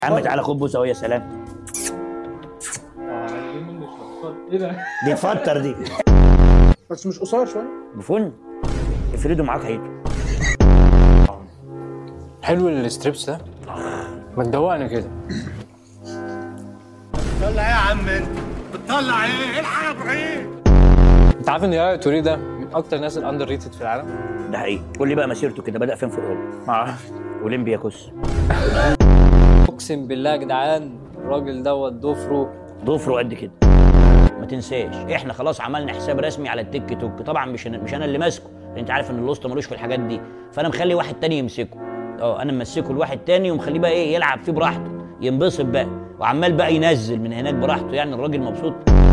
يا عم تعالى خد بوسه ويا سلام ايه ده؟ دي تفطر دي بس مش قصير شويه بفن افرده معاك هيته حلو الستريبس ده ما تدوقنا كده طلع ايه يا عم انت بتطلع ايه الحق يا ابراهيم انت عارف ان يايا توري ده من اكتر الناس الاندر ريتد في العالم ده حقيقي قول لي بقى مسيرته كده بدا فين في اوروبا آه. اولمبياكوس اقسم بالله يا جدعان الراجل دوت ضفره ضفره قد كده ما تنساش احنا خلاص عملنا حساب رسمي على التيك توك طبعا مش أنا مش انا اللي ماسكه لأن انت عارف ان الوسط ملوش في الحاجات دي فانا مخلي واحد تاني يمسكه اه انا ممسكه لواحد تاني ومخليه بقى ايه يلعب فيه براحته ينبسط بقى وعمال بقى ينزل من هناك براحته يعني الراجل مبسوط